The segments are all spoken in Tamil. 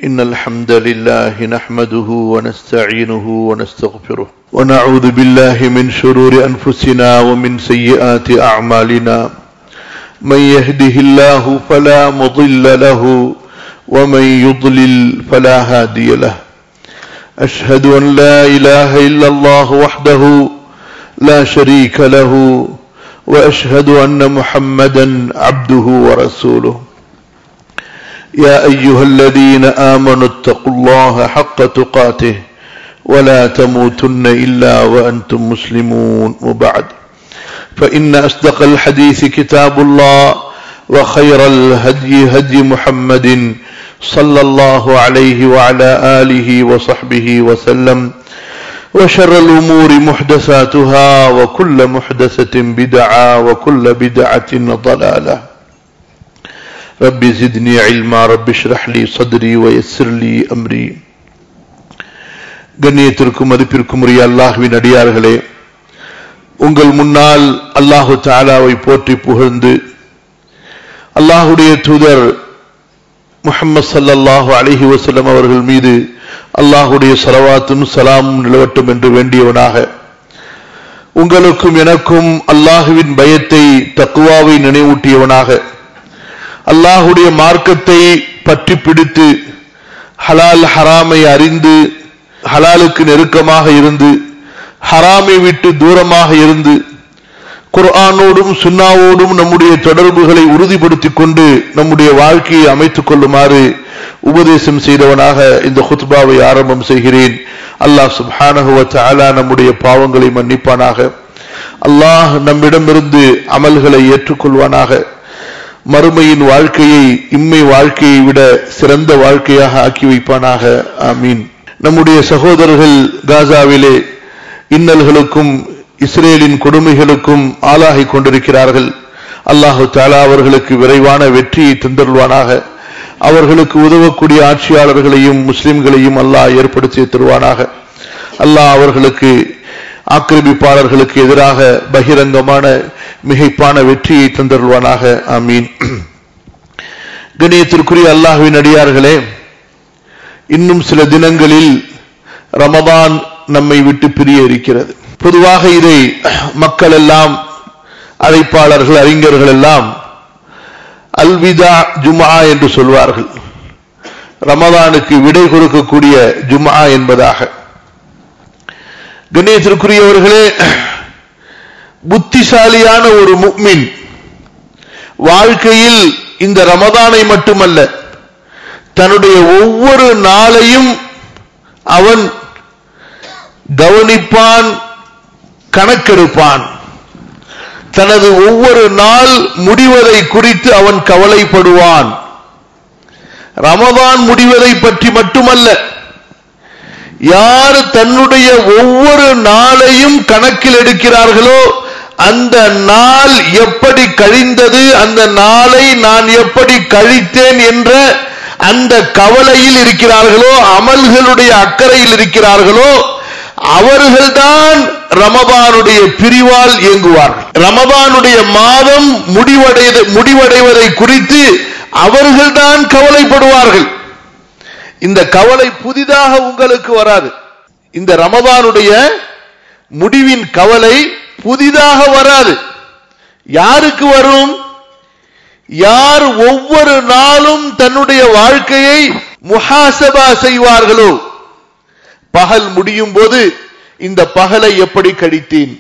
إن الحمد لله نحمده ونستعينه ونستغفره ونعوذ بالله من شرور أنفسنا ومن سيئات أعمالنا من يهده الله فلا مضل له ومن يضلل فلا هادي له أشهد أن لا إله إلا الله وحده لا شريك له وأشهد أن محمدا عبده ورسوله يا أيها الذين آمنوا اتقوا الله حق تقاته ولا تموتن إلا وأنتم مسلمون وبعد فإن أصدق الحديث كتاب الله وخير الهدي هدي محمد صلى الله عليه وعلى آله وصحبه وسلم وشر الأمور محدثاتها وكل محدثة بدعة وكل بدعة ضلالة رب زدني علما رب اشرح لي صدري ويسر لي أمري கண்ணியத்திற்கும் மதிப்பிற்கும் உரிய அல்லாஹுவின் அடியார்களே உங்கள் முன்னால் அல்லாஹு தாலாவை போற்றி புகழ்ந்து அல்லாஹுடைய தூதர் முகமது சல்லல்லாஹு அலிஹி வசல்லம் அவர்கள் மீது அல்லாஹுடைய சலவாத்தும் சலாமும் நிலவட்டும் என்று வேண்டியவனாக உங்களுக்கும் எனக்கும் அல்லாஹுவின் பயத்தை தக்குவாவை நினைவூட்டியவனாக அல்லாஹுடைய மார்க்கத்தை பற்றி பிடித்து ஹலால் ஹராமை அறிந்து ஹலாலுக்கு நெருக்கமாக இருந்து ஹராமை விட்டு தூரமாக இருந்து குர்ஆனோடும் சுன்னாவோடும் நம்முடைய தொடர்புகளை உறுதிப்படுத்திக் கொண்டு நம்முடைய வாழ்க்கையை அமைத்துக் கொள்ளுமாறு உபதேசம் செய்தவனாக இந்த ஹுத்பாவை ஆரம்பம் செய்கிறேன் அல்லாஹ் சுப்ஹானஹுவ தஆலா நம்முடைய பாவங்களை மன்னிப்பானாக அல்லாஹ் நம்மிடமிருந்து அமல்களை ஏற்றுக்கொள்வானாக மறுமையின் வாழ்க்கையை இம்மை வாழ்க்கையை விட சிறந்த வாழ்க்கையாக ஆக்கி வைப்பானாக ஆமீன் நம்முடைய சகோதரர்கள் காசாவிலே இன்னல்களுக்கும் இஸ்ரேலின் கொடுமைகளுக்கும் ஆளாகி கொண்டிருக்கிறார்கள் அல்லாஹு தாலா அவர்களுக்கு விரைவான வெற்றியை தந்தருவானாக அவர்களுக்கு உதவக்கூடிய ஆட்சியாளர்களையும் முஸ்லிம்களையும் அல்லாஹ் ஏற்படுத்தி தருவானாக அல்லாஹ் அவர்களுக்கு ஆக்கிரமிப்பாளர்களுக்கு எதிராக பகிரங்கமான மிகைப்பான வெற்றியை தந்தருவானாக ஆமீன் கணியத்திற்குரிய அல்லாஹுவின் அடியார்களே இன்னும் சில தினங்களில் ரமதான் நம்மை விட்டு பிரிய இருக்கிறது பொதுவாக இதை மக்கள் எல்லாம் அழைப்பாளர்கள் அறிஞர்கள் எல்லாம் அல்விதா ஜுமா என்று சொல்வார்கள் ரமதானுக்கு விடை கொடுக்கக்கூடிய ஜுமா என்பதாக கண்ணியத்திற்குரியவர்களே புத்திசாலியான ஒரு முக்மின் வாழ்க்கையில் இந்த ரமதானை மட்டுமல்ல தன்னுடைய ஒவ்வொரு நாளையும் அவன் கவனிப்பான் கணக்கெடுப்பான் தனது ஒவ்வொரு நாள் முடிவதை குறித்து அவன் கவலைப்படுவான் ரமதான் முடிவதை பற்றி மட்டுமல்ல யார் தன்னுடைய ஒவ்வொரு நாளையும் கணக்கில் எடுக்கிறார்களோ அந்த நாள் எப்படி கழிந்தது அந்த நாளை நான் எப்படி கழித்தேன் என்ற அந்த கவலையில் இருக்கிறார்களோ அமல்களுடைய அக்கறையில் இருக்கிறார்களோ அவர்கள்தான் ரமபானுடைய பிரிவால் இயங்குவார்கள் ரமபானுடைய மாதம் முடிவடை முடிவடைவதை குறித்து அவர்கள்தான் கவலைப்படுவார்கள் இந்த கவலை புதிதாக உங்களுக்கு வராது இந்த ரமபானுடைய முடிவின் கவலை புதிதாக வராது யாருக்கு வரும் யார் ஒவ்வொரு நாளும் தன்னுடைய வாழ்க்கையை முஹாசபா செய்வார்களோ பகல் முடியும் போது இந்த பகலை எப்படி கழித்தேன்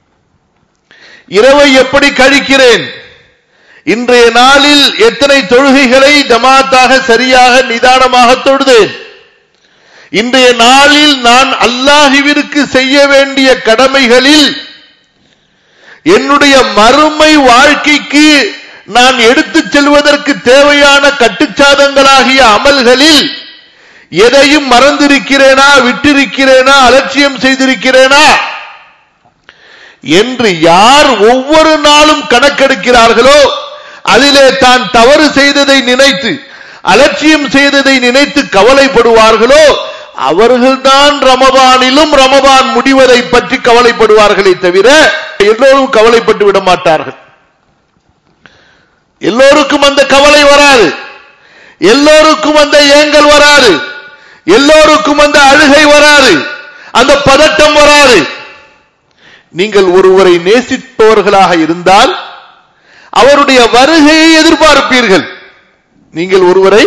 இரவை எப்படி கழிக்கிறேன் இன்றைய நாளில் எத்தனை தொழுகைகளை ஜமாத்தாக சரியாக நிதானமாக தொழுதேன் இன்றைய நாளில் நான் அல்லாஹுவிற்கு செய்ய வேண்டிய கடமைகளில் என்னுடைய மறுமை வாழ்க்கைக்கு நான் எடுத்துச் செல்வதற்கு தேவையான கட்டுச்சாதங்களாகிய அமல்களில் எதையும் மறந்திருக்கிறேனா விட்டிருக்கிறேனா அலட்சியம் செய்திருக்கிறேனா என்று யார் ஒவ்வொரு நாளும் கணக்கெடுக்கிறார்களோ அதிலே தான் தவறு செய்ததை நினைத்து அலட்சியம் செய்ததை நினைத்து கவலைப்படுவார்களோ அவர்கள்தான் ரமபானிலும் ரமபான் முடிவதை பற்றி கவலைப்படுவார்களே தவிர எல்லோரும் கவலைப்பட்டு விட மாட்டார்கள் எல்லோருக்கும் அந்த கவலை வராது எல்லோருக்கும் அந்த ஏங்கல் வராது எல்லோருக்கும் அந்த அழுகை வராது அந்த பதட்டம் வராது நீங்கள் ஒருவரை நேசிப்பவர்களாக இருந்தால் அவருடைய வருகையை எதிர்பார்ப்பீர்கள் நீங்கள் ஒருவரை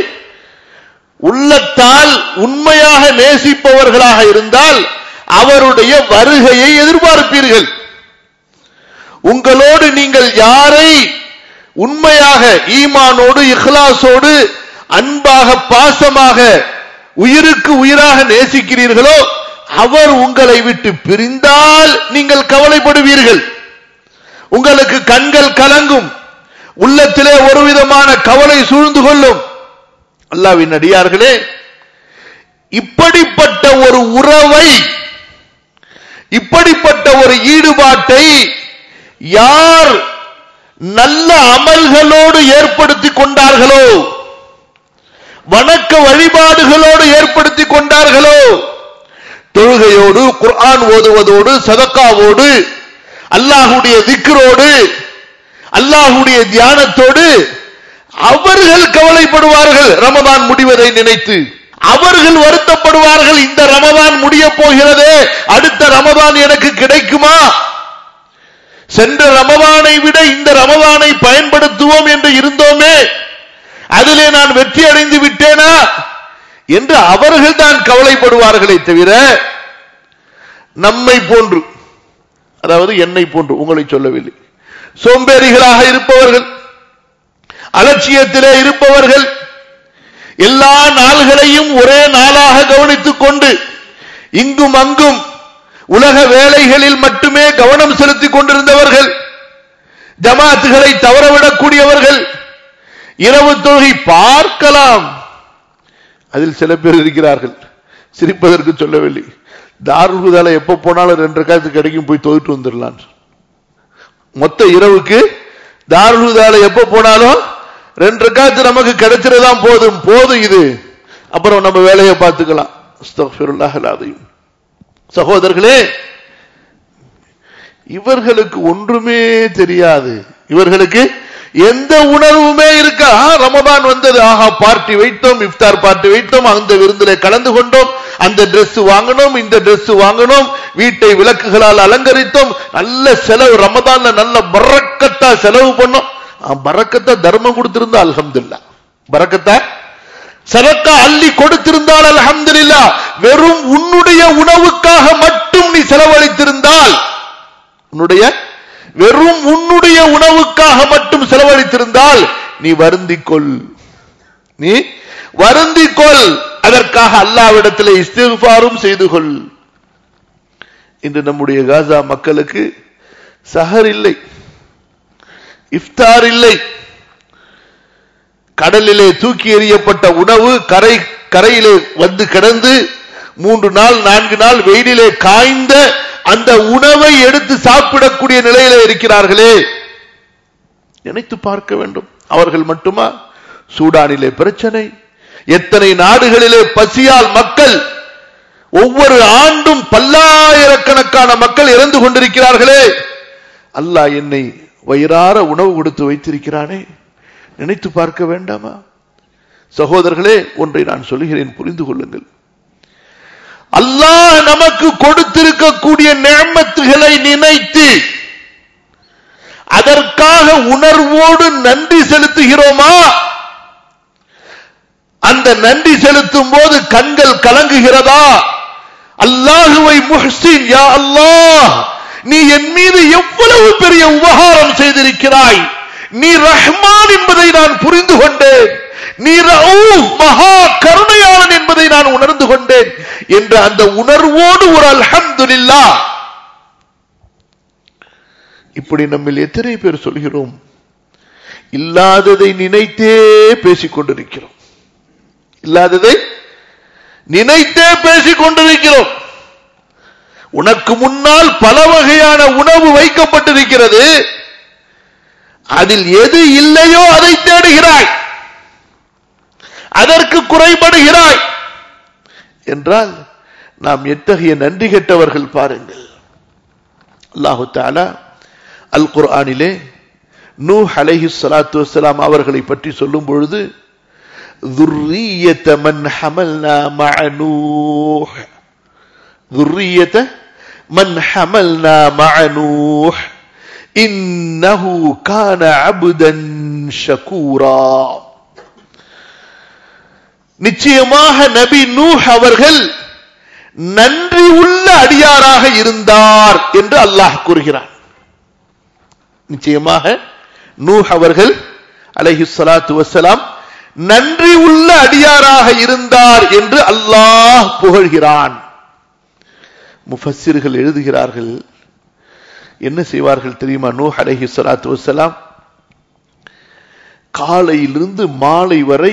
உள்ளத்தால் உண்மையாக நேசிப்பவர்களாக இருந்தால் அவருடைய வருகையை எதிர்பார்ப்பீர்கள் உங்களோடு நீங்கள் யாரை உண்மையாக ஈமானோடு இஹ்லாசோடு அன்பாக பாசமாக உயிருக்கு உயிராக நேசிக்கிறீர்களோ அவர் உங்களை விட்டு பிரிந்தால் நீங்கள் கவலைப்படுவீர்கள் உங்களுக்கு கண்கள் கலங்கும் உள்ளத்திலே ஒரு விதமான கவலை சூழ்ந்து கொள்ளும் அல்லாவின் அடியார்களே இப்படிப்பட்ட ஒரு உறவை இப்படிப்பட்ட ஒரு ஈடுபாட்டை யார் நல்ல அமல்களோடு ஏற்படுத்திக் கொண்டார்களோ வணக்க வழிபாடுகளோடு ஏற்படுத்திக் கொண்டார்களோ தொழுகையோடு குர்ஆன் ஓதுவதோடு சதக்காவோடு அல்லாஹுடைய திக்ரோடு அல்லாஹுடைய தியானத்தோடு அவர்கள் கவலைப்படுவார்கள் ரமதான் முடிவதை நினைத்து அவர்கள் வருத்தப்படுவார்கள் இந்த ரமதான் முடிய போகிறதே அடுத்த ரமதான் எனக்கு கிடைக்குமா சென்ற ரமதானை விட இந்த ரமதானை பயன்படுத்துவோம் என்று இருந்தோமே அதிலே நான் வெற்றி அடைந்து விட்டேனா என்று அவர்கள் தான் கவலைப்படுவார்களே தவிர நம்மை போன்று அதாவது என்னை போன்று உங்களை சொல்லவில்லை சோம்பேறிகளாக இருப்பவர்கள் அலட்சியத்திலே இருப்பவர்கள் எல்லா நாள்களையும் ஒரே நாளாக கவனித்துக் கொண்டு இங்கும் அங்கும் உலக வேலைகளில் மட்டுமே கவனம் செலுத்திக் கொண்டிருந்தவர்கள் ஜமாத்துகளை தவறவிடக்கூடியவர்கள் இரவு தொழுகை பார்க்கலாம் அதில் சில பேர் இருக்கிறார்கள் சிரிப்பதற்கு சொல்லவில்லை தாருகுதால எப்ப போனாலும் ரெண்டு காலத்து கிடைக்கும் போய் தொகுட்டு வந்துடலாம் மொத்த இரவுக்கு தாருகுதால எப்ப போனாலும் ரெண்டு காத்து நமக்கு கிடைச்சிருதான் போதும் போதும் இது அப்புறம் நம்ம வேலையை பார்த்துக்கலாம் அதையும் சகோதரர்களே இவர்களுக்கு ஒன்றுமே தெரியாது இவர்களுக்கு எந்த உணர்வுமே இருக்கா ரமதான் வந்தது ஆஹா பார்ட்டி வைத்தோம் இஃப்தார் பார்ட்டி வைத்தோம் அந்த விருந்திலே கலந்து கொண்டோம் அந்த Dress வாங்கணும் இந்த Dress வாங்கணும் வீட்டை விளக்குகளால் அலங்கரித்தோம் நல்ல செலவு ரமதான்ல நல்ல பறக்கத்தா செலவு பண்ணோம் பறக்கத்தா தர்மம் கொடுத்திருந்தா அல்ஹம்துல்லா பறக்கத்தா சதக்கா அள்ளி கொடுத்திருந்தால் அல்ஹம்துலில்லா வெறும் உன்னுடைய உணவுக்காக மட்டும் நீ செலவழித்திருந்தால் உன்னுடைய வெறும் உன்னுடைய உணவுக்காக மட்டும் செலவழித்திருந்தால் நீ வருந்திக்கொள் நீ வருந்திக்கொள் அதற்காக அல்லாவிடத்தில் இஸ்திஃபாரும் செய்து கொள் இன்று நம்முடைய காசா மக்களுக்கு சஹர் இல்லை இஃப்தார் இல்லை கடலிலே தூக்கி எறியப்பட்ட உணவு கரை கரையிலே வந்து கிடந்து மூன்று நாள் நான்கு நாள் வெயிலிலே காய்ந்த அந்த உணவை எடுத்து சாப்பிடக்கூடிய நிலையில இருக்கிறார்களே நினைத்து பார்க்க வேண்டும் அவர்கள் மட்டுமா சூடானிலே பிரச்சனை எத்தனை நாடுகளிலே பசியால் மக்கள் ஒவ்வொரு ஆண்டும் பல்லாயிரக்கணக்கான மக்கள் இறந்து கொண்டிருக்கிறார்களே அல்லாஹ் என்னை வயிறார உணவு கொடுத்து வைத்திருக்கிறானே நினைத்து பார்க்க வேண்டாமா சகோதரர்களே ஒன்றை நான் சொல்லுகிறேன் புரிந்து கொள்ளுங்கள் அல்லாஹ் நமக்கு கொடுத்திருக்கக்கூடிய நேமத்துகளை நினைத்து அதற்காக உணர்வோடு நன்றி செலுத்துகிறோமா அந்த நன்றி செலுத்தும் போது கண்கள் கலங்குகிறதா அல்லாஹுவை முஹ்சின் யா அல்லாஹ் நீ என் மீது எவ்வளவு பெரிய உபகாரம் செய்திருக்கிறாய் நீ ரஹ்மான் என்பதை நான் புரிந்து கொண்டேன் நீ ரவுஃப் மகா கருணையாளன் என்பதை நான் உணர்ந்து கொண்டேன் என்ற அந்த உணர்வோடு ஒரு அல்ஹம்துலில்லா இப்படி நம்மில் எத்தனை பேர் சொல்கிறோம் இல்லாததை நினைத்தே பேசிக் கொண்டிருக்கிறோம் இல்லாததை நினைத்தே பேசிக் கொண்டிருக்கிறோம் உனக்கு முன்னால் பல வகையான உணவு வைக்கப்பட்டிருக்கிறது அதில் எது இல்லையோ அதை தேடுகிறாய் அதற்கு குறைபடுகிறாய் என்றால் நாம் எத்தகைய நன்றி கெட்டவர்கள் பாருங்கள் அல்லாஹு தாலா அல் குர்ஆனிலே நூ அலைஹி ஸலாத்து வஸ்ஸலாம் அவர்களை பற்றி சொல்லும் பொழுது ذرية من حملنا مع نوح ذرية من حملنا مع نوح إنه كان عبدا شكورا நிச்சயமாக நபி நூஹ் அவர்கள் நன்றி உள்ள அடியாராக இருந்தார் என்று அல்லாஹ் கூறுகிறார் நிச்சயமாக நூஹ் அவர்கள் அலஹி சலாத்து வசலாம் நன்றி உள்ள அடியாராக இருந்தார் என்று அல்லாஹ் புகழ்கிறான் முஃபssiர்கள் எழுதுகிறார்கள் என்ன செய்வார்கள் தெரியுமா நூஹ் அலஹி சலாத்து வசலாம் காலையிலிருந்து மாலை வரை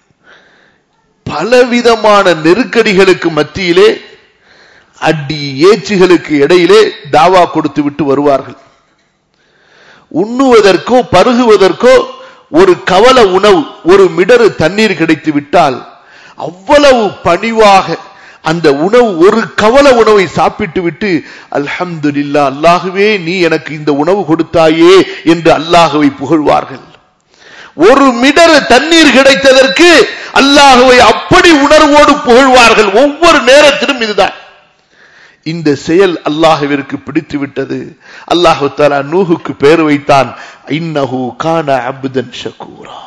பலவிதமான நெருக்கடிகளுக்கு மத்தியிலே அடி ஏச்சுகளுக்கு இடையிலே தாவா கொடுத்து விட்டு வருவார்கள் உண்ணுவதற்கோ பருகுவதற்கோ ஒரு கவல உணவு ஒரு மிடரு தண்ணீர் கிடைத்து விட்டால் அவ்வளவு பணிவாக அந்த உணவு ஒரு கவல உணவை சாப்பிட்டு விட்டு அல்ஹம்துலில்லா அல்லாஹுவே நீ எனக்கு இந்த உணவு கொடுத்தாயே என்று அல்லாஹுவை புகழ்வார்கள் ஒரு மிடரு தண்ணீர் கிடைத்ததற்கு அல்லாஹுவை அப்படி உணர்வோடு புகழ்வார்கள் ஒவ்வொரு நேரத்திலும் இதுதான் இந்த செயல் அல்லாஹுவிற்கு பிடித்து விட்டது அல்லாஹு தாலா நூஹுக்கு பேர் வைத்தான் இன்னஹு கான அபுதன் ஷகூரா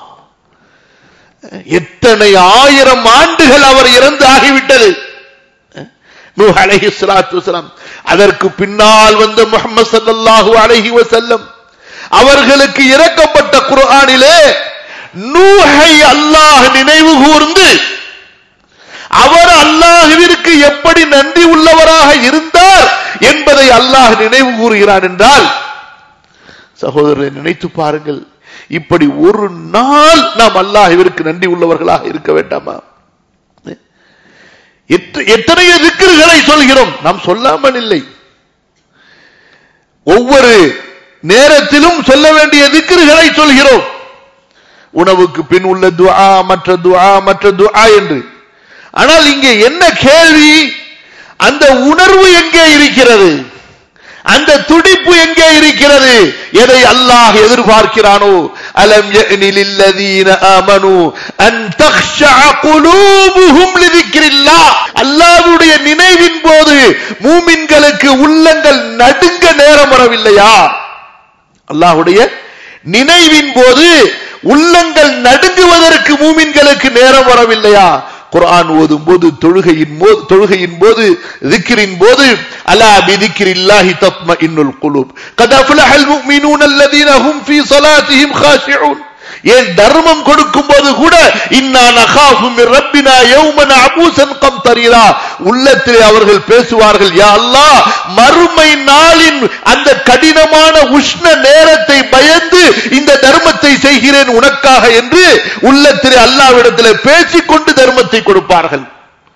எத்தனை ஆயிரம் ஆண்டுகள் அவர் இறந்து ஆகிவிட்டது நூஹ் அலைஹி ஸலாத்து வஸலாம் அதற்கு பின்னால் வந்த முஹம்மது ஸல்லல்லாஹு அலைஹி வஸல்லம் அவர்களுக்கு இறக்கப்பட்ட குர்ஆனிலே நூஹை அல்லாஹ் நினைவு கூர்ந்து அவர் அல்லாஹுவிற்கு எப்படி நன்றி உள்ளவராக இருந்தார் என்பதை அல்லாஹ் நினைவு கூறுகிறான் என்றால் சகோதரரை நினைத்து பாருங்கள் இப்படி ஒரு நாள் நாம் அல்லாஹுவிற்கு நன்றி உள்ளவர்களாக இருக்க வேண்டாமா எத்தனையோ திக்கர்களை சொல்கிறோம் நாம் சொல்லாமல் இல்லை ஒவ்வொரு நேரத்திலும் சொல்ல வேண்டிய திக்கர்களை சொல்கிறோம் உணவுக்கு பின் உள்ள துஆ மற்ற துஆ மற்ற துஆ என்று ஆனால் இங்கே என்ன கேள்வி அந்த உணர்வு எங்கே இருக்கிறது அந்த துடிப்பு எங்கே இருக்கிறது எதை அல்லாஹ் எதிர்பார்க்கிறானோ அலம் யனிலில்லதீன ஆமனு அன் தக்ஷஅ குலூபுஹும் லிذிக்ரில்லாஹ் அல்லாஹ்வுடைய நினைவின் போது மூமின்களுக்கு உள்ளங்கள் நடுங்க நேரம் வரவில்லையா அல்லாஹ்வுடைய நினைவின் போது உள்ளங்கள் நடுங்குவதற்கு மூமின்களுக்கு நேரம் வரவில்லையா குர்ஆன் ஓதும் போது தொழுகையின் போது தொழுகையின் போது திக்ரின் போது அலா பிதிக்ரில்லாஹி தத்மஇன்னுல் குலூப் கத் அஃப்லஹல் முஃமினூன அல்லதீன ஹும் ஃபீ ஸலாத்திஹிம் காஷிஊன் ஏன் தர்மம் கொடுக்கும் போது கூட இன்னா நகாஃபு மின் ரப்பினா யௌமன் அபூசன் கம் தரீரா உள்ளத்திலே அவர்கள் பேசுவார்கள் யா அல்லாஹ் மறுமை நாளின் அந்த கடினமான உஷ்ண நேரத்தை பயந்து இந்த தர்மத்தை செய்கிறேன் உனக்காக என்று உள்ளத்திலே அல்லாவிடத்திலே பேசிக்கொண்டு தர்மத்தை கொடுப்பார்கள்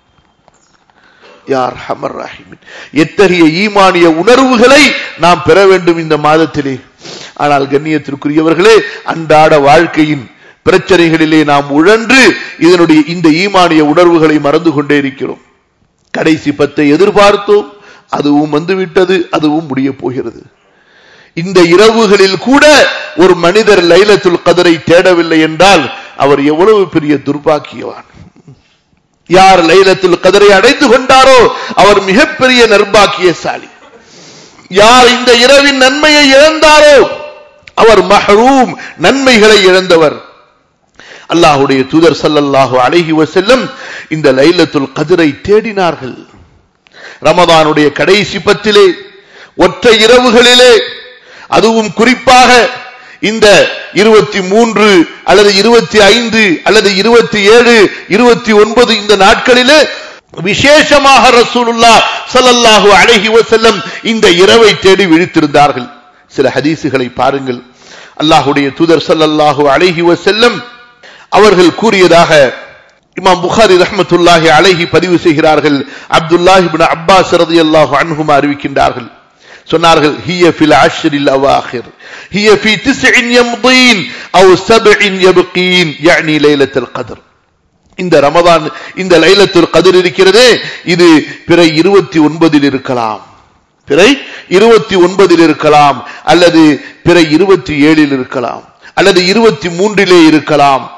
யார் ஹமர் ராஹிமின் எத்தகைய ஈமானிய உணர்வுகளை நாம் பெற வேண்டும் இந்த மாதத்திலே ஆனால் கண்ணியத்திற்குரியவர்களே அன்றாட வாழ்க்கையின் பிரச்சனைகளிலே நாம் உழன்று இதனுடைய இந்த ஈமானிய உணர்வுகளை மறந்து கொண்டே இருக்கிறோம் கடைசி பத்தை எதிர்பார்த்தோம் அதுவும் வந்துவிட்டது அதுவும் முடிய போகிறது இந்த இரவுகளில் கூட ஒரு மனிதர் லைலத்துல் கதரை தேடவில்லை என்றால் அவர் எவ்வளவு பெரிய துர்பாக்கியவான் யார் லைலத்துல் கதரை அடைந்து கொண்டாரோ அவர் மிகப்பெரிய நர்பாக்கியசாலி யார் இந்த இரவின் நன்மையை இழந்தாரோ அவர் மஹரூம் நன்மைகளை இழந்தவர் அல்லாஹுடைய தூதர் சல்லல்லாஹு அலைஹி வசல்லம் இந்த லைலத்துல் கதிரை தேடினார்கள் ரமதானுடைய கடைசி பத்திலே ஒற்றை இரவுகளிலே அதுவும் குறிப்பாக இந்த இருபத்தி மூன்று அல்லது இருபத்தி ஐந்து அல்லது இருபத்தி ஏழு இருபத்தி ஒன்பது இந்த நாட்களிலே விசேஷமாக ரசூலுல்லா சல்லல்லாஹு அலைஹி வசல்லம் இந்த இரவை தேடி விழித்திருந்தார்கள் சில ஹதீசுகளை பாருங்கள் அல்லாஹுடைய தூதர் சல்லல்லாஹு அலைஹி வசல்லம் அவர்கள் கூறியதாக இமாம் புகாரி ரஹமத்துல்லாஹி அலைஹி பதிவு செய்கிறார்கள் அப்துல்லாஹி பின் அப்பாஸ் ரதியல்லாஹு அன்ஹுமா அறிவிக்கின்றார்கள் சொன்னார்கள் ஹிய ஃபில் அஷ்ரில் அவாஹிர் ஹிய ஃபி திஸ்இன் யம்தீன் அவ் சப்இன் யப்கீன் يعني லைலத்துல் கத்ர் இந்த ரமதான் இந்த லைலத்துல் கதிர் இருக்கிறதே இது பிறை இருபத்தி ஒன்பதில் இருக்கலாம் பிறை இருபத்தி ஒன்பதில் இருக்கலாம் அல்லது பிறை இருபத்தி ஏழில் இருக்கலாம் அல்லது இருபத்தி மூன்றிலே இருக்கலாம்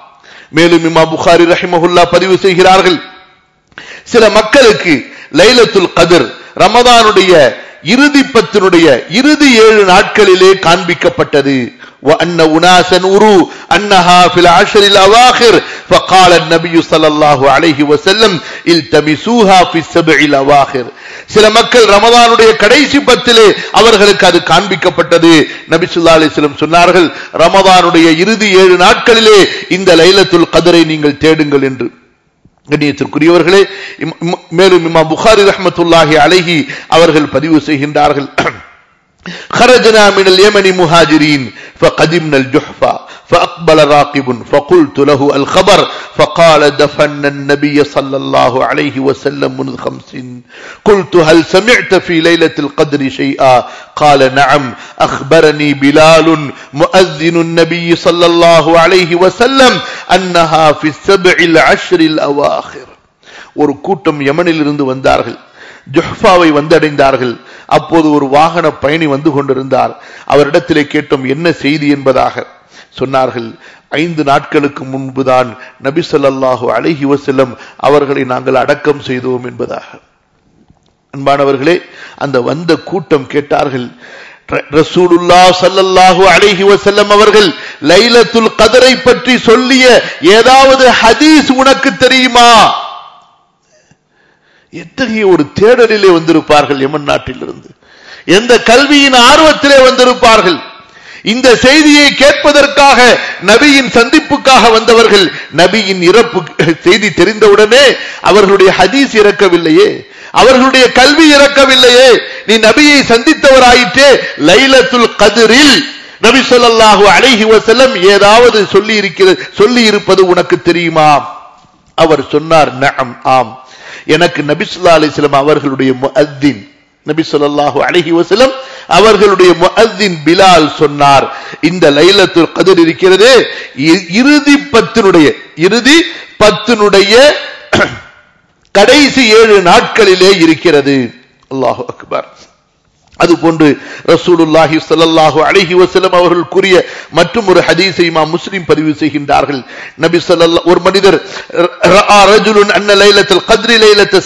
மேலும் இமா புகாரி ரஹிமஹுல்லா பதிவு செய்கிறார்கள் சில மக்களுக்கு லைலத்துல் கதிர் ரமதானுடைய இறுதி பத்தினுடைய இறுதி ஏழு நாட்களிலே காண்பிக்கப்பட்டது وأن أناسا أروا أنها في العشر الأواخر فقال النبي صلى الله عليه وسلم التمسوها في السبع الأواخر சில மக்கள் ரமதானுடைய கடைசி பத்திலே அவர்களுக்கு அது காண்பிக்கப்பட்டது நபி சொல்லா அலிஸ்லம் சொன்னார்கள் ரமதானுடைய இறுதி ஏழு நாட்களிலே இந்த லைலத்துல் கதரை நீங்கள் தேடுங்கள் என்று கண்ணியத்திற்குரியவர்களே மேலும் இமா புகாரி ரஹமத்துல்லாஹி அழகி அவர்கள் பதிவு செய்கின்றார்கள் خرجنا من اليمن مهاجرين فقدمنا الجحفة فأقبل راقب فقلت له الخبر فقال دفن النبي صلى الله عليه وسلم منذ خمس قلت هل سمعت في ليلة القدر شيئا قال نعم أخبرني بلال مؤذن النبي صلى الله عليه وسلم أنها في السبع العشر الأواخر ஒரு கூட்டம் யமனில் இருந்து வந்தார்கள் ஜுஹ்பாவை வந்தடைந்தார்கள் அப்போது ஒரு வாகன பயணி வந்து கொண்டிருந்தார் அவரிடத்திலே கேட்டோம் என்ன செய்தி என்பதாக சொன்னார்கள் ஐந்து நாட்களுக்கு முன்புதான் நபி சொல்லாஹு அழகி வசல்லம் அவர்களை நாங்கள் அடக்கம் செய்தோம் என்பதாக அன்பானவர்களே அந்த வந்த கூட்டம் கேட்டார்கள் ரசூலுல்லா சல்லல்லாஹு அலைஹி வசல்லம் அவர்கள் லைலத்துல் கதரை பற்றி சொல்லிய ஏதாவது ஹதீஸ் உனக்கு தெரியுமா எத்தகைய ஒரு தேடலிலே வந்திருப்பார்கள் யமன் நாட்டிலிருந்து எந்த கல்வியின் ஆர்வத்திலே வந்திருப்பார்கள் இந்த செய்தியை கேட்பதற்காக நபியின் சந்திப்புக்காக வந்தவர்கள் நபியின் இறப்பு செய்தி தெரிந்தவுடனே அவர்களுடைய ஹதீஸ் இறக்கவில்லையே அவர்களுடைய கல்வி இறக்கவில்லையே நீ நபியை சந்தித்தவராயிற்றே லைலத்துல் கதிரில் நபி சொல்லாஹு அலைஹி வசல்லம் ஏதாவது சொல்லி இருக்கிறது சொல்லி இருப்பது உனக்கு தெரியுமா அவர் சொன்னார் நம் ஆம் எனக்கு நபிசுல்லா அலிஸ்லாம் அவர்களுடைய முஅத்தின் நபி சொல்லாஹு அலஹி வசலம் அவர்களுடைய முஅத்தின் பிலால் சொன்னார் இந்த லைலத்துல் கதிர் இருக்கிறது இறுதி பத்தினுடைய இறுதி பத்தினுடைய கடைசி ஏழு நாட்களிலே இருக்கிறது அல்லாஹு அக்பர் அதுபோன்று ரசூலுல்லாஹி ஸல்லல்லாஹு அலைஹி வஸல்லம் அவர்கள் கூறிய மற்றும் ஒரு ஹதீஸை இமாம் முஸ்லிம் பதிவு செய்கின்றார்கள் நபி ஸல்லல்லாஹு ஒரு மனிதர் ரஆ ரஜுலுன் அன்ன லைலத்துல் கத்ரி லைலத்து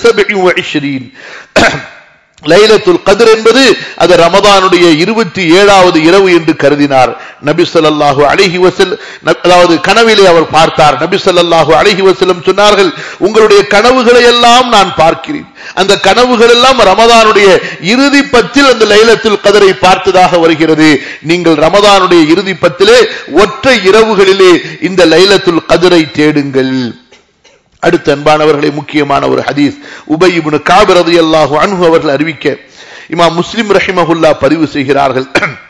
27 லைலத்துல் கதிர் என்பது அது ரமதானுடைய இருபத்தி ஏழாவது இரவு என்று கருதினார் நபி சொல்லாஹு அழகி வசல் அதாவது கனவிலே அவர் பார்த்தார் நபி சொல்லாஹு அழகி வசலம் சொன்னார்கள் உங்களுடைய கனவுகளை எல்லாம் நான் பார்க்கிறேன் அந்த கனவுகள் எல்லாம் ரமதானுடைய இறுதி பத்தில் அந்த லைலத்துல் கதரை பார்த்ததாக வருகிறது நீங்கள் ரமதானுடைய இறுதி பத்திலே ஒற்றை இரவுகளிலே இந்த லைலத்துல் கதிரை தேடுங்கள் அடுத்த அன்பானவர்களை முக்கியமான ஒரு ஹதீஸ் உபயிபுனு காபிரது அல்லாஹு அன்ஹு அவர்கள் அறிவிக்க இமா முஸ்லிம் ரஹிமஹுல்லா பதிவு செய்கிறார்கள்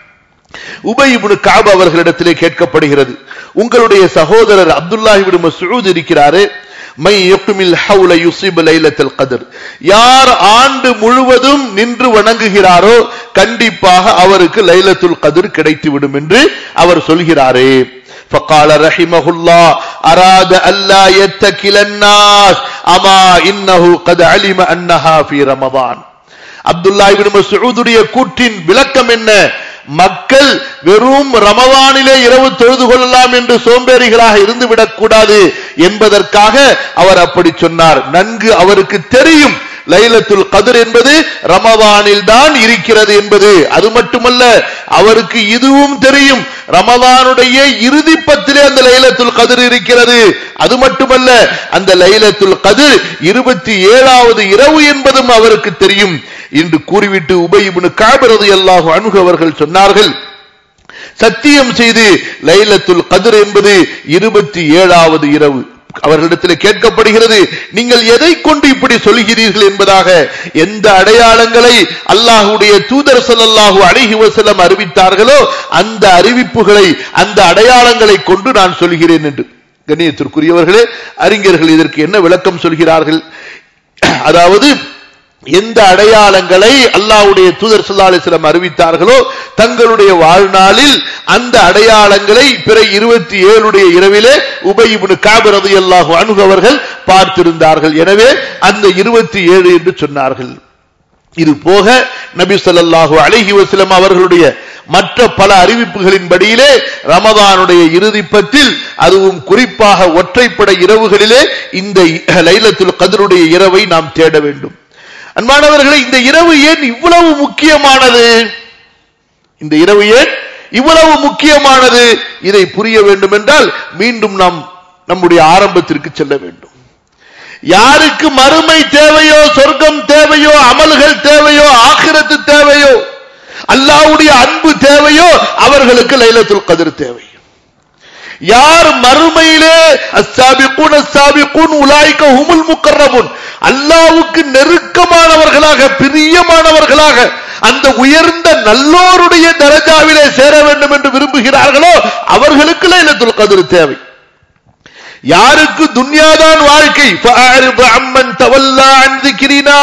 உபயிபுனு காப் அவர்களிடத்திலே கேட்கப்படுகிறது உங்களுடைய சகோதரர் அப்துல்லாஹிபின் மசூத் இருக்கிறாரு மை யுக்மில் ஹவுல யுசிப் லைலத்துல் கதர் யார் ஆண்டு முழுவதும் நின்று வணங்குகிறாரோ கண்டிப்பாக அவருக்கு லைலத்துல் கதிர் கிடைத்துவிடும் என்று அவர் சொல்கிறாரே فقال رحمه الله أراد ألا يتكل الناس أما إنه قد علم أنها في رمضان அப்துல்லா இபின் மசூதுடைய கூற்றின் விளக்கம் என்ன மக்கள் வெறும் ரமவானிலே இரவு தொழுது கொள்ளலாம் என்று சோம்பேறிகளாக இருந்து விடக்கூடாது என்பதற்காக அவர் அப்படி சொன்னார் நன்கு அவருக்கு தெரியும் லைலத்துல் கதிர் என்பது ரமதானில் தான் இருக்கிறது என்பது அது மட்டுமல்ல அவருக்கு இதுவும் தெரியும் ரமதானுடைய இறுதி பத்திலே அந்த லைலத்துல் கதிர் இருக்கிறது அது மட்டுமல்ல அந்த லைலத்துல் கதிர் இருபத்தி ஏழாவது இரவு என்பதும் அவருக்கு தெரியும் என்று கூறிவிட்டு உபயிபுனு காபிரது அல்லாஹு அணுகு அவர்கள் சொன்னார்கள் சத்தியம் செய்து லைலத்துல் கதிர் என்பது இருபத்தி ஏழாவது இரவு அவர்களிடத்தில் கேட்கப்படுகிறது நீங்கள் எதை கொண்டு இப்படி சொல்கிறீர்கள் என்பதாக எந்த அடையாளங்களை அல்லாஹுடைய தூதர் சொல்லல்லாஹு அழகி வசலம் அறிவித்தார்களோ அந்த அறிவிப்புகளை அந்த அடையாளங்களை கொண்டு நான் சொல்கிறேன் என்று கண்ணியத்திற்குரியவர்களே அறிஞர்கள் இதற்கு என்ன விளக்கம் சொல்கிறார்கள் அதாவது எந்த அடையாளங்களை அல்லாவுடைய தூதர் சல்லா அலிஸ்லாம் அறிவித்தார்களோ தங்களுடைய வாழ்நாளில் அந்த அடையாளங்களை பிற இருபத்தி ஏழுடைய இரவிலே உபயிபுனு காபிரது அல்லாஹு அணுகவர்கள் பார்த்திருந்தார்கள் எனவே அந்த இருபத்தி ஏழு என்று சொன்னார்கள் இது போக நபி ஸல்லல்லாஹு அலைஹி வஸல்லம் அவர்களுடைய மற்ற பல அறிவிப்புகளின்படியிலே ரமதானுடைய இறுதிப்பத்தில் அதுவும் குறிப்பாக ஒற்றைப்படை இரவுகளிலே இந்த லைலத்துல் கதருடைய இரவை நாம் தேட வேண்டும் அன்பானவர்களே இந்த இரவு ஏன் இவ்வளவு முக்கியமானது இந்த இரவு ஏன் இவ்வளவு முக்கியமானது இதை புரிய வேண்டும் என்றால் மீண்டும் நாம் நம்முடைய ஆரம்பத்திற்கு செல்ல வேண்டும் யாருக்கு மறுமை தேவையோ சொர்க்கம் தேவையோ அமல்கள் தேவையோ ஆகிரத்து தேவையோ அல்லாவுடைய அன்பு தேவையோ அவர்களுக்கு லைலத்துல் கதிர் தேவை யார் மறுமையிலே அஸ்ஸாபிகூன் அஸ்ஸாபிகூன் உலாய்க்க ஹுமுல் முக்கர்ரமுன் அல்லாவுக்கு நெருக்கமானவர்களாக பிரியமானவர்களாக அந்த உயர்ந்த நல்லோருடைய தரஜாவிலே சேர வேண்டும் என்று விரும்புகிறார்களோ அவர்களுக்கு லைலத்துல் கதிர் தேவை யாருக்கு துன்யாதான் வாழ்க்கை فأعرض عمن تولى عن ذكرنا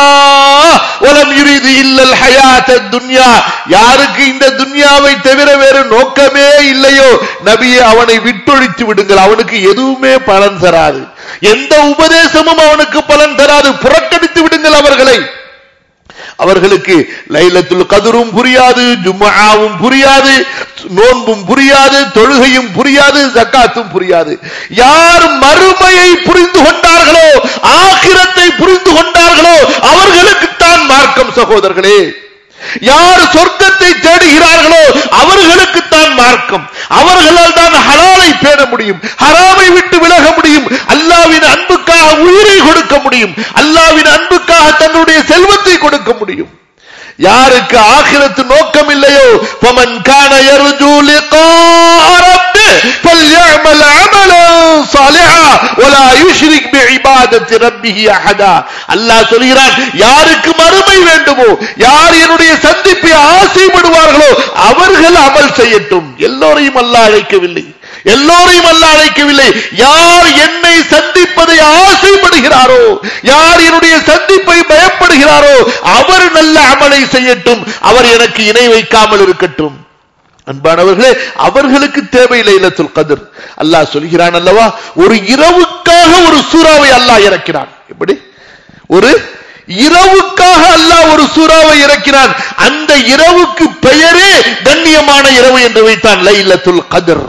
ولم يريد إلا الحياة الدنيا யாருக்கு இந்த துன்யாவை தவிர வேறு நோக்கமே இல்லையோ நபியே அவனை விட்டொழித்து விடுங்கள் அவனுக்கு எதுவுமே பலன் தராது எந்த உபதேசமும் அவனுக்கு பலன் தராது புறக்கணித்து விடுங்கள் அவர்களை அவர்களுக்கு லைலத்துல் கதிரும் புரியாது ஜும்மாவும் புரியாது நோன்பும் புரியாது தொழுகையும் புரியாது ஜக்காத்தும் புரியாது யார் மறுமையை புரிந்து கொண்டார்களோ ஆகிரத்தை புரிந்து கொண்டார்களோ அவர்களுக்குத்தான் மார்க்கம் சகோதரர்களே யார் சொர்க்கத்தை தேடுகிறார்களோ அவர்களுக்குத்தான் மார்க்கம் அவர்களால் தான் ஹலாலை பேண முடியும் ஹராமை விட்டு விலக முடியும் அல்லாவின் அன்புக்காக உயிரை கொடுக்க முடியும் அல்லாவின் அன்புக்காக தன்னுடைய செல்வத்தை கொடுக்க முடியும் யாருக்கு ஆகிரத்து நோக்கம் இல்லையோ பமன் கான யர்ஜூ லிகாஅ ரப்பி ஃபல்யஅமல் அமலன் சாலிஹா வலா யுஷ்ரிக் பிஇபாதத்தி ரப்பிஹி அஹதா அல்லாஹ் சொல்கிறான் யாருக்கு மறுமை வேண்டுமோ யார் என்னுடைய சந்திப்பை ஆசைப்படுவார்களோ அவர்கள் அமல் செய்யட்டும் எல்லோரையும் அல்லாஹ் அழைக்கவில்லை எல்லோரையும் அல்ல அழைக்கவில்லை யார் என்னை சந்திப்பதை ஆசைப்படுகிறாரோ யார் என்னுடைய சந்திப்பை பயப்படுகிறாரோ அவர் நல்ல அமலை செய்யட்டும் அவர் எனக்கு இணை வைக்காமல் இருக்கட்டும் அன்பானவர்களே அவர்களுக்கு தேவை லைலத்துல் கதிர் அல்லாஹ் சொல்கிறான் அல்லவா ஒரு இரவுக்காக ஒரு சூறாவை அல்லாஹ் இறக்கிறான் எப்படி ஒரு இரவுக்காக அல்லாஹ் ஒரு சூறாவை இறக்கிறான் அந்த இரவுக்கு பெயரே கண்ணியமான இரவு என்று வைத்தான் லைலத்துல் கதிர்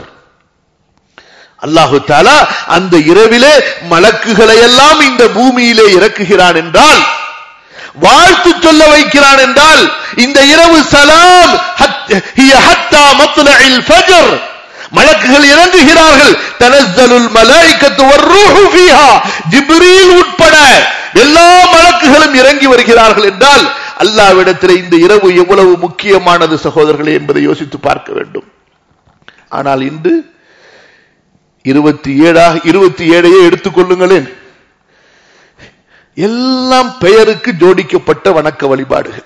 அல்லாஹு தாலா அந்த இரவிலே மலக்குகளை எல்லாம் இந்த பூமியிலே இறக்குகிறான் என்றால் வாழ்த்து சொல்ல வைக்கிறான் என்றால் இந்த இரவு சலாம் ஹத்தா மத்லஇல் ஃபஜர் மலக்குகள் இறங்குகிறார்கள் தனஸ்ஸலுல் மலாயிகத்து வர்ரூஹு ஃபீஹா ஜிப்ரீல் உட்பட எல்லா மலக்குகளும் இறங்கி வருகிறார்கள் என்றால் அல்லாவிடத்தில் இந்த இரவு எவ்வளவு முக்கியமானது சகோதரர்களே என்பதை யோசித்து பார்க்க வேண்டும் ஆனால் இன்று இருபத்தி ஏழாக இருபத்தி ஏழையே எடுத்துக்கொள்ளுங்களேன் எல்லாம் பெயருக்கு ஜோடிக்கப்பட்ட வணக்க வழிபாடுகள்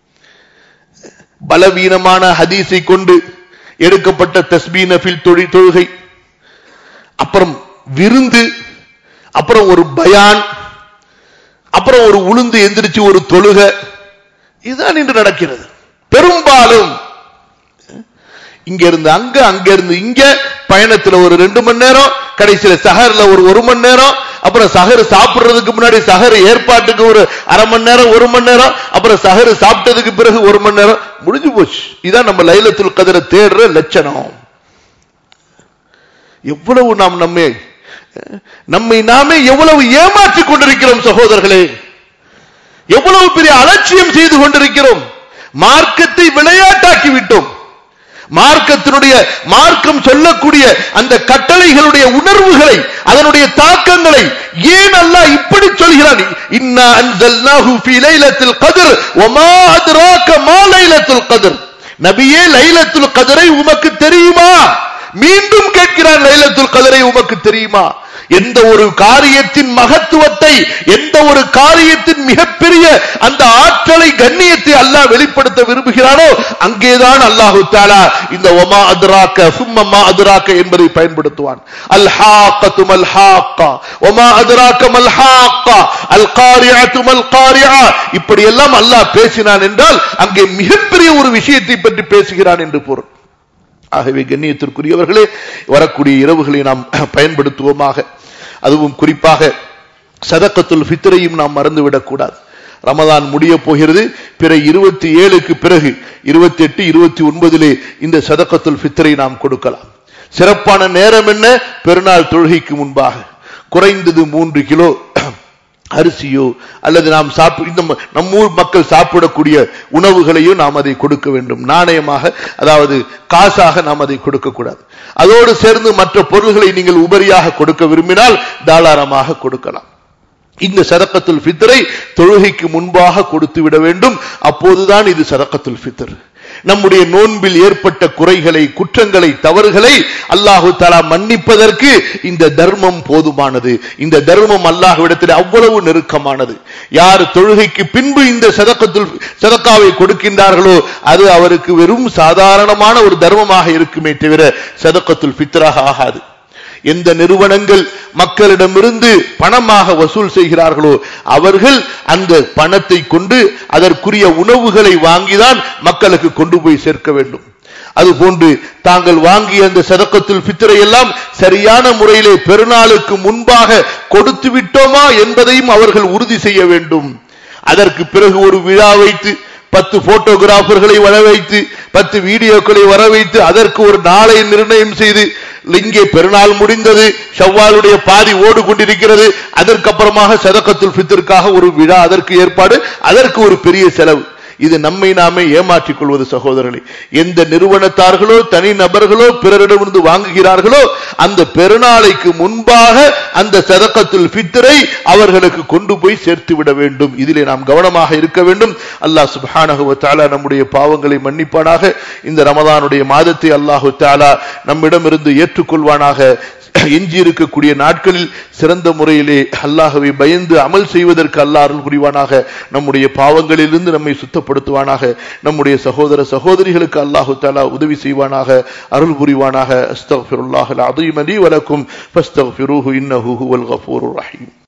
பலவீனமான ஹதீஸை கொண்டு எடுக்கப்பட்ட தஸ்பீனபில் தொழில் தொழுகை அப்புறம் விருந்து அப்புறம் ஒரு பயான் அப்புறம் ஒரு உளுந்து எந்திரிச்சு ஒரு தொழுக இதுதான் இன்று நடக்கிறது பெரும்பாலும் இங்க இருந்து அங்க அங்க இருந்து இங்க பயணத்துல ஒரு ரெண்டு மணி நேரம் கடைசியில சஹர்ல ஒரு ஒரு மணி நேரம் அப்புறம் சஹர் சாப்பிடுறதுக்கு முன்னாடி சஹர் ஏற்பாட்டுக்கு ஒரு அரை மணி நேரம் ஒரு மணி நேரம் அப்புறம் சஹர் சாப்பிட்டதுக்கு பிறகு ஒரு மணி நேரம் முடிஞ்சு போச்சு இதான் நம்ம லைலத்துல் கதிர தேடுற லட்சணம் எவ்வளவு நாம் நம்மை நம்மை நாமே எவ்வளவு ஏமாற்றிக் கொண்டிருக்கிறோம் சகோதரர்களே எவ்வளவு பெரிய அலட்சியம் செய்து கொண்டிருக்கிறோம் மார்க்கத்தை விளையாட்டாக்கி விட்டோம் மார்க்கத்தினுடைய மார்க்கம் சொல்லக்கூடிய அந்த கட்டளைகளுடைய உணர்வுகளை அதனுடைய தாக்கங்களை ஏன் அல்லாஹ் இப்படி சொல்கிறான் இன்னா அன்சல்னாஹு ஃபீ லைலத்தில் கத்ர் வமா அத்ராக மா லைலத்துல் கத்ர் நபியே லைலத்துல் கத்ரை உமக்கு தெரியுமா மீண்டும் கேட்கிறான் லைலத்துல் கதரை உமக்கு தெரியுமா எந்த ஒரு காரியத்தின் மகத்துவத்தை எந்த ஒரு காரியத்தின் மிகப்பெரிய அந்த ஆற்றலை கண்ணியத்தை அல்லாஹ் வெளிப்படுத்த விரும்புகிறானோ அங்கேதான் அல்லாஹு தாலா இந்த ஒமா அதுராக்க சும்மம்மா அதுராக்க என்பதை பயன்படுத்துவான் அல் ஹாக்கத்து மல் ஹாக்கா ஒமா அதுராக்க மல் ஹாக்கா அல் காரியாத்து மல் காரியா இப்படி எல்லாம் அல்லாஹ் பேசினான் என்றால் அங்கே மிகப்பெரிய ஒரு விஷயத்தை பற்றி பேசுகிறான் என்று பொருள் ஆகவே கண்ணியத்திற்குரியவர்களே வரக்கூடிய இரவுகளை நாம் பயன்படுத்துவோமாக அதுவும் குறிப்பாக சதக்கத்துல் ஃபித்ரையும் நாம் மறந்துவிடக் கூடாது ரமதான் முடிய போகிறது பிற இருபத்தி ஏழுக்கு பிறகு இருபத்தி எட்டு இருபத்தி ஒன்பதிலே இந்த சதக்கத்துல் ஃபித்ரை நாம் கொடுக்கலாம் சிறப்பான நேரம் என்ன பெருநாள் தொழுகைக்கு முன்பாக குறைந்தது மூன்று கிலோ அரிசியோ அல்லது நாம் சாப்பிட இந்த நம்ம ஊர் மக்கள் சாப்பிடக்கூடிய உணவுகளையோ நாம் அதை கொடுக்க வேண்டும் நாணயமாக அதாவது காசாக நாம் அதை கொடுக்க கூடாது அதோடு சேர்ந்து மற்ற பொருள்களை நீங்கள் உபரியாக கொடுக்க விரும்பினால் தாராளமாக கொடுக்கலாம் இந்த சதக்கத்துல் ஃபித்ரை தொழுகைக்கு முன்பாக கொடுத்து விட வேண்டும் அப்போதுதான் இது சதக்கத்துல் ஃபித்ர் நம்முடைய நோன்பில் ஏற்பட்ட குறைகளை குற்றங்களை தவறுகளை அல்லாஹு தாலா மன்னிப்பதற்கு இந்த தர்மம் போதுமானது இந்த தர்மம் அல்லாஹ்விடத்தில் அவ்வளவு நெருக்கமானது யார் தொழுகைக்கு பின்பு இந்த சதக்கத்துல் சதக்காவை கொடுக்கின்றார்களோ அது அவருக்கு வெறும் சாதாரணமான ஒரு தர்மமாக இருக்குமே தவிர சதக்கத்துல் ஃபித்ராக ஆகாது எந்த நிறுவனங்கள் மக்களிடமிருந்து பணமாக வசூல் செய்கிறார்களோ அவர்கள் அந்த பணத்தை கொண்டு அதற்குரிய உணவுகளை வாங்கிதான் மக்களுக்கு கொண்டு போய் சேர்க்க வேண்டும் அதுபோன்று தாங்கள் வாங்கிய அந்த சதக்கத்தில் பித்திரை எல்லாம் சரியான முறையிலே பெருநாளுக்கு முன்பாக கொடுத்து விட்டோமா என்பதையும் அவர்கள் உறுதி செய்ய வேண்டும் அதற்கு பிறகு ஒரு விழா வைத்து பத்து போட்டோகிராஃபர்களை வர வைத்து பத்து வீடியோக்களை வர வைத்து அதற்கு ஒரு நாளை நிர்ணயம் செய்து இங்கே பெருநாள் முடிந்தது ஷவ்வாலுடைய பாதி ஓடு கொண்டிருக்கிறது அதற்கப்புறமாக சதக்கத்துல் ஃபித்திற்காக ஒரு விழா அதற்கு ஏற்பாடு அதற்கு ஒரு பெரிய செலவு இது நம்மை நாமே ஏமாற்றிக் கொள்வது சகோதரர்களே எந்த நிறுவனத்தார்களோ தனி நபர்களோ பிறரிடமிருந்து வாங்குகிறார்களோ அந்த பெருநாளைக்கு முன்பாக அந்த சதக்கத்துல் ஃபித்ரை அவர்களுக்கு கொண்டு போய் சேர்த்து விட வேண்டும் இதிலே நாம் கவனமாக இருக்க வேண்டும் அல்லாஹ் சுப்ஹானஹு வ தஆலா நம்முடைய பாவங்களை மன்னிப்பானாக இந்த ரமதானுடைய மாதத்தை அல்லாஹு தஆலா நம்மிடமிருந்து ஏற்றுக்கொள்வானாக எஞ்சி இருக்கக்கூடிய நாட்களில் சிறந்த முறையிலே அல்லாஹவை பயந்து அமல் செய்வதற்கு அல்லாஹ் அருள் புரிவானாக நம்முடைய பாவங்களிலிருந்து நம்மை சுத்தப்படுத்துவானாக நம்முடைய சகோதர சகோதரிகளுக்கு அல்லாஹு தாலா உதவி செய்வானாக அருள் புரிவானாக அஸ்தக்ஃபிருல்லாஹ் அல் அதீம் லி வலக்கும் ஃபஸ்தக்ஃபிரூஹு இன்னஹு ஹுவல் கஃபூருர் ரஹீம்